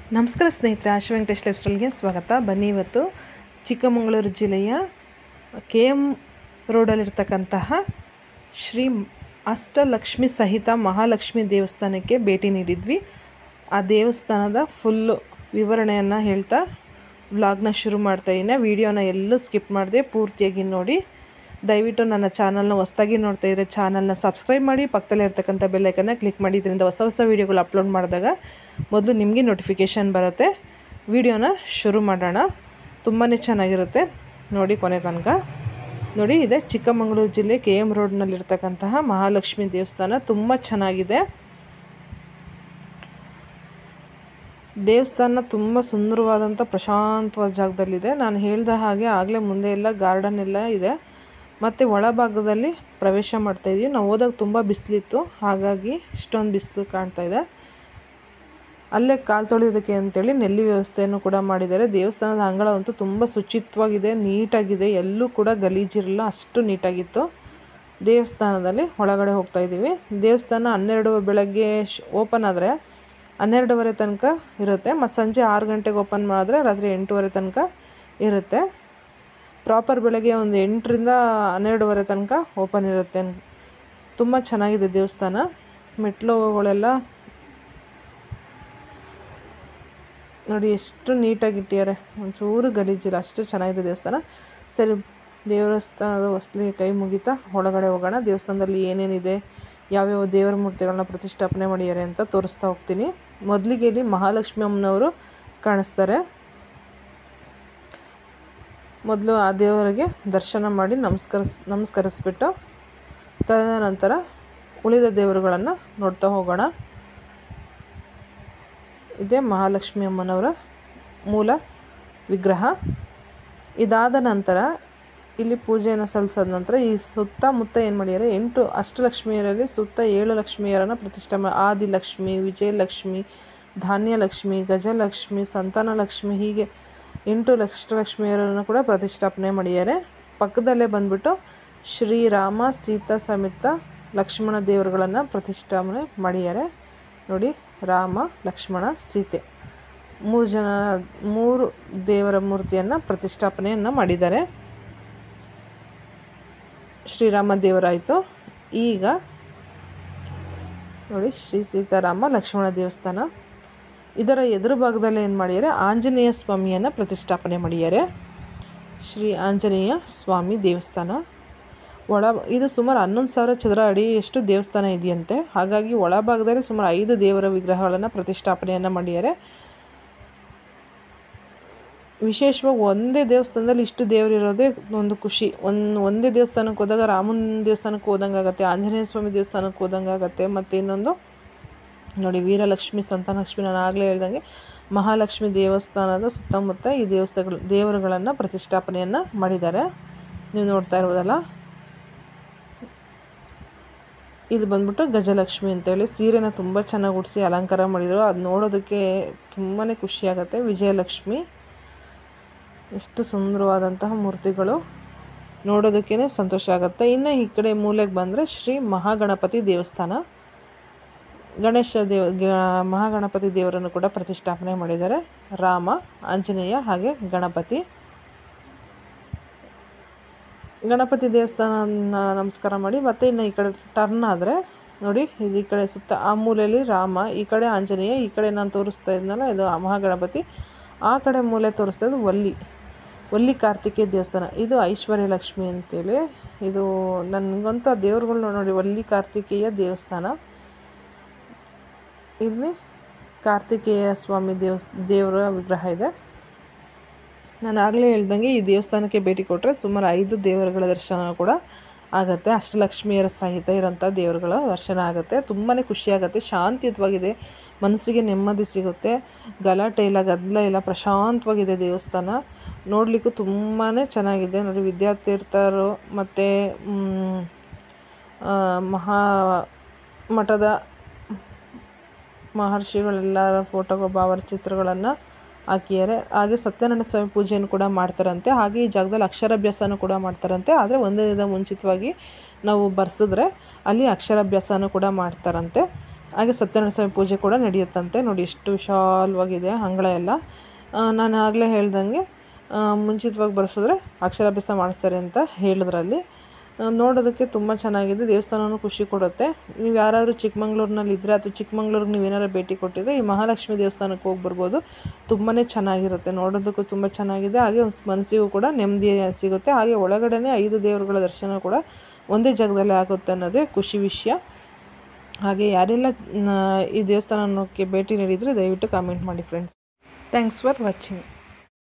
ನಮಸ್ಕಾರ ಸ್ನೇಹಿತರೆ ಆಶಾ ವೆಂಕಟೇಶ್ ಲೈಫ್ ಸ್ಟೈಲ್ಗೆ ಸ್ವಾಗತ ಬನ್ನಿ ಇವತ್ತು ಚಿಕ್ಕಮಗಳೂರು ಜಿಲ್ಲೆಯ ಕೆ ಎಮ್ ರೋಡಲ್ಲಿರ್ತಕ್ಕಂತಹ ಶ್ರೀ ಅಷ್ಟಲಕ್ಷ್ಮಿ ಸಹಿತ ಮಹಾಲಕ್ಷ್ಮಿ ದೇವಸ್ಥಾನಕ್ಕೆ ಭೇಟಿ ನೀಡಿದ್ವಿ ಆ ದೇವಸ್ಥಾನದ ಫುಲ್ಲು ವಿವರಣೆಯನ್ನು ಹೇಳ್ತಾ ವ್ಲಾಗ್ನ ಶುರು ಮಾಡ್ತಾ ಇದ್ದೀನಿ ವೀಡಿಯೋನ ಎಲ್ಲೂ ಸ್ಕಿಪ್ ಮಾಡಿದೆ ಪೂರ್ತಿಯಾಗಿ ನೋಡಿ ದಯವಿಟ್ಟು ನನ್ನ ಚಾನಲ್ನ ಹೊಸ್ದಾಗಿ ನೋಡ್ತಾ ಇದ್ದರೆ ಚಾನಲ್ನ ಸಬ್ಸ್ಕ್ರೈಬ್ ಮಾಡಿ ಪಕ್ಕದಲ್ಲೇ ಇರ್ತಕ್ಕಂಥ ಬೆಲ್ಲೈಕನ್ನ ಕ್ಲಿಕ್ ಮಾಡಿ ಇದರಿಂದ ಹೊಸ ಹೊಸ ವೀಡಿಯೋಗಳು ಅಪ್ಲೋಡ್ ಮಾಡಿದಾಗ ಮೊದಲು ನಿಮಗೆ ನೋಟಿಫಿಕೇಷನ್ ಬರುತ್ತೆ ವಿಡಿಯೋನ ಶುರು ಮಾಡೋಣ ತುಂಬಾ ಚೆನ್ನಾಗಿರುತ್ತೆ ನೋಡಿ ಕೊನೆ ತನಕ ನೋಡಿ ಇದೆ ಚಿಕ್ಕಮಗಳೂರು ಜಿಲ್ಲೆ ಕೆ ಎಮ್ ರೋಡ್ನಲ್ಲಿರ್ತಕ್ಕಂತಹ ಮಹಾಲಕ್ಷ್ಮಿ ದೇವಸ್ಥಾನ ತುಂಬ ಚೆನ್ನಾಗಿದೆ ದೇವಸ್ಥಾನ ತುಂಬ ಸುಂದರವಾದಂಥ ಪ್ರಶಾಂತವಾದ ಜಾಗದಲ್ಲಿದೆ ನಾನು ಹೇಳಿದ ಹಾಗೆ ಆಗಲೇ ಮುಂದೆ ಎಲ್ಲ ಗಾರ್ಡನ್ ಎಲ್ಲ ಇದೆ ಮತ್ತು ಒಳಭಾಗದಲ್ಲಿ ಪ್ರವೇಶ ಮಾಡ್ತಾ ಇದೀವಿ ನಾವು ಹೋದಾಗ ತುಂಬ ಬಿಸಿಲಿತ್ತು ಹಾಗಾಗಿ ಇಷ್ಟೊಂದು ಬಿಸಿಲು ಕಾಣ್ತಾ ಇದೆ ಅಲ್ಲೇ ಕಾಲು ತೊಳೆಯೋದಕ್ಕೆ ಅಂತೇಳಿ ನೆಲ್ಲಿ ವ್ಯವಸ್ಥೆಯನ್ನು ಕೂಡ ಮಾಡಿದ್ದಾರೆ ದೇವಸ್ಥಾನದ ಅಂಗಳ ಅಂತೂ ತುಂಬ ಶುಚಿತ್ವವಾಗಿದೆ ನೀಟಾಗಿದೆ ಎಲ್ಲೂ ಕೂಡ ಗಲೀಜಿರಲ್ಲ ಅಷ್ಟು ನೀಟಾಗಿತ್ತು ದೇವಸ್ಥಾನದಲ್ಲಿ ಒಳಗಡೆ ಹೋಗ್ತಾ ಇದ್ದೀವಿ ದೇವಸ್ಥಾನ ಹನ್ನೆರಡು ಬೆಳಗ್ಗೆ ಓಪನ್ ಆದರೆ ಹನ್ನೆರಡುವರೆ ತನಕ ಇರುತ್ತೆ ಮತ್ತು ಸಂಜೆ ಆರು ಗಂಟೆಗೆ ಓಪನ್ ಮಾಡಿದ್ರೆ ರಾತ್ರಿ ಎಂಟೂವರೆ ತನಕ ಇರುತ್ತೆ ಪ್ರಾಪರ್ ಬೆಳಗ್ಗೆ ಒಂದು ಎಂಟರಿಂದ ಹನ್ನೆರಡುವರೆ ತನಕ ಓಪನ್ ಇರುತ್ತೆ ತುಂಬ ಚೆನ್ನಾಗಿದೆ ದೇವಸ್ಥಾನ ಮೆಟ್ಲುಗಳೆಲ್ಲ ನೋಡಿ ಎಷ್ಟು ನೀಟಾಗಿ ಇಟ್ಟಿದ್ದಾರೆ ಒಂಚೂರು ಗಲೀಜಿಲ್ಲ ಅಷ್ಟು ಚೆನ್ನಾಗಿದೆ ದೇವಸ್ಥಾನ ಸರಿ ದೇವಸ್ಥಾನದ ಹೊಸ್ಲಿಗೆ ಕೈ ಮುಗಿತಾ ಒಳಗಡೆ ಹೋಗೋಣ ದೇವಸ್ಥಾನದಲ್ಲಿ ಏನೇನಿದೆ ಯಾವ್ಯಾವ ದೇವರ ಮೂರ್ತಿಗಳನ್ನ ಪ್ರತಿಷ್ಠಾಪನೆ ಮಾಡಿದ್ದಾರೆ ಅಂತ ತೋರಿಸ್ತಾ ಹೋಗ್ತೀನಿ ಮೊದಲಿಗೆ ಇಲ್ಲಿ ಮಹಾಲಕ್ಷ್ಮಿ ಅಮ್ಮನವರು ಕಾಣಿಸ್ತಾರೆ ಮೊದಲು ಆ ದೇವರಿಗೆ ದರ್ಶನ ಮಾಡಿ ನಮಸ್ಕರಿಸ್ ನಮಸ್ಕರಿಸ್ಬಿಟ್ಟು ತದನಂತರ ಉಳಿದ ದೇವರುಗಳನ್ನು ನೋಡ್ತಾ ಹೋಗೋಣ ಇದೇ ಮಹಾಲಕ್ಷ್ಮಿ ಅಮ್ಮನವರ ಮೂಲ ವಿಗ್ರಹ ಇದಾದ ನಂತರ ಇಲ್ಲಿ ಪೂಜೆಯನ್ನು ಸಲ್ಲಿಸಿದ ನಂತರ ಈ ಸುತ್ತಮುತ್ತ ಏನು ಮಾಡಿದ್ದಾರೆ ಎಂಟು ಅಷ್ಟಲಕ್ಷ್ಮಿಯರಲ್ಲಿ ಸುತ್ತ ಏಳು ಲಕ್ಷ್ಮಿಯರನ್ನು ಪ್ರತಿಷ್ಠೆ ಮಾ ಆದಿಲಕ್ಷ್ಮಿ ವಿಜಯಲಕ್ಷ್ಮಿ ಧಾನ್ಯಲಕ್ಷ್ಮಿ ಗಜಲಕ್ಷ್ಮಿ ಸಂತಾನಲಕ್ಷ್ಮಿ ಹೀಗೆ ಎಂಟು ಲಕ್ಷಲಕ್ಷ್ಮಿಯರನ್ನು ಕೂಡ ಪ್ರತಿಷ್ಠಾಪನೆ ಮಾಡಿದ್ದಾರೆ ಪಕ್ಕದಲ್ಲೇ ಬಂದ್ಬಿಟ್ಟು ಶ್ರೀರಾಮ ಸೀತಾ ಸಮೇತ ಲಕ್ಷ್ಮಣ ದೇವರುಗಳನ್ನು ಪ್ರತಿಷ್ಠಾಪನೆ ಮಾಡಿದ್ದಾರೆ ನೋಡಿ ರಾಮ ಲಕ್ಷ್ಮಣ ಸೀತೆ ಮೂರು ಜನ ಮೂರು ದೇವರ ಮೂರ್ತಿಯನ್ನು ಪ್ರತಿಷ್ಠಾಪನೆಯನ್ನು ಮಾಡಿದ್ದಾರೆ ಶ್ರೀರಾಮ ದೇವರಾಯಿತು ಈಗ ನೋಡಿ ಶ್ರೀ ಸೀತಾರಾಮ ಲಕ್ಷ್ಮಣ ದೇವಸ್ಥಾನ ಇದರ ಎದುರು ಭಾಗದಲ್ಲಿ ಏನು ಮಾಡಿದ್ದಾರೆ ಆಂಜನೇಯ ಸ್ವಾಮಿಯನ್ನು ಪ್ರತಿಷ್ಠಾಪನೆ ಮಾಡಿದ್ದಾರೆ ಶ್ರೀ ಆಂಜನೇಯ ಸ್ವಾಮಿ ದೇವಸ್ಥಾನ ಒಳ ಇದು ಸುಮಾರು ಹನ್ನೊಂದು ಸಾವಿರ ಚದರ ಅಡಿಯಷ್ಟು ದೇವಸ್ಥಾನ ಇದೆಯಂತೆ ಹಾಗಾಗಿ ಒಳಭಾಗದಲ್ಲಿ ಸುಮಾರು ಐದು ದೇವರ ವಿಗ್ರಹಗಳನ್ನು ಪ್ರತಿಷ್ಠಾಪನೆಯನ್ನು ಮಾಡಿದ್ದಾರೆ ವಿಶೇಷವಾಗಿ ಒಂದೇ ದೇವಸ್ಥಾನದಲ್ಲಿ ಇಷ್ಟು ದೇವರಿರೋದೇ ಒಂದು ಖುಷಿ ಒಂದು ಒಂದೇ ದೇವಸ್ಥಾನಕ್ಕೆ ಹೋದಾಗ ರಾಮನ ದೇವಸ್ಥಾನಕ್ಕೆ ಹೋದಂಗೆ ಆಗುತ್ತೆ ಆಂಜನೇಯ ಸ್ವಾಮಿ ದೇವಸ್ಥಾನಕ್ಕೆ ಹೋದಂಗೆ ಆಗುತ್ತೆ ಮತ್ತು ಇನ್ನೊಂದು ನೋಡಿ ವೀರಲಕ್ಷ್ಮಿ ಸಂತಾನಲಕ್ಷ್ಮಿ ನಾನು ಆಗಲೇ ಹೇಳ್ದಂಗೆ ಮಹಾಲಕ್ಷ್ಮಿ ದೇವಸ್ಥಾನದ ಸುತ್ತಮುತ್ತ ಈ ದೇವಸ್ಥಾನಗಳು ದೇವರುಗಳನ್ನು ಪ್ರತಿಷ್ಠಾಪನೆಯನ್ನು ಮಾಡಿದ್ದಾರೆ ನೀವು ನೋಡ್ತಾ ಇರ್ಬೋದಲ್ಲ ಇದು ಬಂದ್ಬಿಟ್ಟು ಗಜಲಕ್ಷ್ಮಿ ಅಂತೇಳಿ ಸೀರೆನ ತುಂಬ ಚೆನ್ನಾಗಿ ಉಡಿಸಿ ಅಲಂಕಾರ ಮಾಡಿದರು ಅದು ನೋಡೋದಕ್ಕೆ ತುಂಬಾ ಖುಷಿಯಾಗತ್ತೆ ವಿಜಯಲಕ್ಷ್ಮಿ ಎಷ್ಟು ಸುಂದರವಾದಂತಹ ಮೂರ್ತಿಗಳು ನೋಡೋದಕ್ಕೇ ಸಂತೋಷ ಆಗುತ್ತೆ ಇನ್ನು ಈ ಕಡೆ ಮೂಲೆಗೆ ಬಂದರೆ ಶ್ರೀ ಮಹಾಗಣಪತಿ ದೇವಸ್ಥಾನ ಗಣೇಶ ದೇವ ಮಹಾಗಣಪತಿ ದೇವರನ್ನು ಕೂಡ ಪ್ರತಿಷ್ಠಾಪನೆ ಮಾಡಿದ್ದಾರೆ ರಾಮ ಆಂಜನೇಯ ಹಾಗೆ ಗಣಪತಿ ಗಣಪತಿ ದೇವಸ್ಥಾನ ನಮಸ್ಕಾರ ಮಾಡಿ ಮತ್ತು ಇನ್ನು ಈ ಕಡೆ ಟರ್ನ್ ಆದರೆ ನೋಡಿ ಇದು ಈ ಕಡೆ ಸುತ್ತ ಆ ಮೂಲೆಯಲ್ಲಿ ರಾಮ ಈ ಕಡೆ ಆಂಜನೇಯ ಈ ಕಡೆ ನಾನು ತೋರಿಸ್ತಾ ಇದ್ನಲ್ಲ ಇದು ಮಹಾಗಣಪತಿ ಆ ಕಡೆ ಮೂಲೆ ತೋರಿಸ್ತಾ ಇದ್ದು ವಲ್ಲಿ ವಲ್ಲಿ ಕಾರ್ತಿಕೇಯ ದೇವಸ್ಥಾನ ಇದು ಐಶ್ವರ್ಯ ಲಕ್ಷ್ಮಿ ಅಂತೇಳಿ ಇದು ನನಗಂತೂ ಆ ದೇವ್ರುಗಳ್ನ ನೋಡಿ ವಲ್ಲಿ ಕಾರ್ತಿಕೇಯ ದೇವಸ್ಥಾನ ಇಲ್ಲಿ ಕಾರ್ತಿಕೇಯ ಸ್ವಾಮಿ ದೇವಸ್ ದೇವರ ವಿಗ್ರಹ ಇದೆ ನಾನು ಆಗಲೇ ಹೇಳ್ದಂಗೆ ಈ ದೇವಸ್ಥಾನಕ್ಕೆ ಭೇಟಿ ಕೊಟ್ಟರೆ ಸುಮಾರು ಐದು ದೇವರುಗಳ ದರ್ಶನ ಕೂಡ ಆಗುತ್ತೆ ಅಷ್ಟಲಕ್ಷ್ಮಿಯರ ಸಹಿತ ಇರೋಂಥ ದೇವರುಗಳ ದರ್ಶನ ಆಗುತ್ತೆ ತುಂಬಾ ಖುಷಿಯಾಗುತ್ತೆ ಶಾಂತಿಯುತವಾಗಿದೆ ಮನಸ್ಸಿಗೆ ನೆಮ್ಮದಿ ಸಿಗುತ್ತೆ ಗಲಾಟೆ ಇಲ್ಲ ಗದ್ದಲ ಇಲ್ಲ ಪ್ರಶಾಂತವಾಗಿದೆ ದೇವಸ್ಥಾನ ನೋಡಲಿಕ್ಕೂ ತುಂಬಾ ಚೆನ್ನಾಗಿದೆ ನೋಡಿ ವಿದ್ಯಾತೀರ್ಥರು ಮತ್ತು ಮಹಾ ಮಠದ ಮಹರ್ಷಿಗಳೆಲ್ಲರ ಫೋಟೋ ಭಾವಚಿತ್ರಗಳನ್ನು ಹಾಕಿದ್ದಾರೆ ಹಾಗೆ ಸತ್ಯನಾರಾಯಣ ಸ್ವಾಮಿ ಪೂಜೆಯನ್ನು ಕೂಡ ಮಾಡ್ತಾರಂತೆ ಹಾಗೆ ಈ ಜಾಗದಲ್ಲಿ ಅಕ್ಷರಾಭ್ಯಾಸನೂ ಕೂಡ ಮಾಡ್ತಾರಂತೆ ಆದರೆ ಒಂದೇ ದಿನ ಮುಂಚಿತವಾಗಿ ನಾವು ಬರ್ಸಿದ್ರೆ ಅಲ್ಲಿ ಅಕ್ಷರಾಭ್ಯಾಸನೂ ಕೂಡ ಮಾಡ್ತಾರಂತೆ ಹಾಗೆ ಸತ್ಯನಾರಾಯಣ ಸ್ವಾಮಿ ಪೂಜೆ ಕೂಡ ನಡೆಯುತ್ತಂತೆ ನೋಡಿ ಎಷ್ಟು ವಿಶಾಲವಾಗಿದೆ ಅಂಗಳ ಎಲ್ಲ ಆ, ನಾನು ಆಗಲೇ ಹೇಳ್ದಂಗೆ ಆ, ಮುಂಚಿತವಾಗಿ ಬರ್ಸಿದ್ರೆ ಅಕ್ಷರಾಭ್ಯಾಸ ಮಾಡಿಸ್ತಾರೆ ಅಂತ ಹೇಳಿದ್ರಲ್ಲಿ ಆ, ನೋಡೋದಕ್ಕೆ ತುಂಬ ಚೆನ್ನಾಗಿದೆ ದೇವಸ್ಥಾನವೂ ಖುಷಿ ಕೊಡುತ್ತೆ ನೀವು ಯಾರಾದರೂ ಚಿಕ್ಕಮಂಗ್ಳೂರಿನಲ್ಲಿ ಇದ್ದರೆ ಅಥವಾ ಚಿಕ್ಕಮಂಗ್ಳೂರಿಗೆ ನೀವು ಏನಾರು ಭೇಟಿ ಕೊಟ್ಟಿದ್ರೆ ಈ ಮಹಾಲಕ್ಷ್ಮಿ ದೇವಸ್ಥಾನಕ್ಕೆ ಹೋಗಿ ಬರ್ಬೋದು ತುಂಬಾ ಚೆನ್ನಾಗಿರುತ್ತೆ ನೋಡೋದಕ್ಕೂ ತುಂಬ ಚೆನ್ನಾಗಿದೆ ಹಾಗೆ ಒಂದ್ ಮನಸ್ಸಿಗೂ ಕೂಡ ನೆಮ್ಮದಿ ಸಿಗುತ್ತೆ ಹಾಗೆ ಒಳಗಡೆನೇ ಐದು ದೇವರುಗಳ ದರ್ಶನ ಕೂಡ ಒಂದೇ ಜಾಗದಲ್ಲಿ ಆಗುತ್ತೆ ಅನ್ನೋದೇ ಖುಷಿ ವಿಷಯ ಹಾಗೆ ಯಾರೆಲ್ಲ ನ- ಈ ದೇವಸ್ಥಾನಕ್ಕೆ ಭೇಟಿ ನೀಡಿದರೆ ದಯವಿಟ್ಟು ಕಾಮೆಂಟ್ ಮಾಡಿ ಫ್ರೆಂಡ್ಸ್ ಥ್ಯಾಂಕ್ಸ್ ಫಾರ್ ವಾಚಿಂಗ್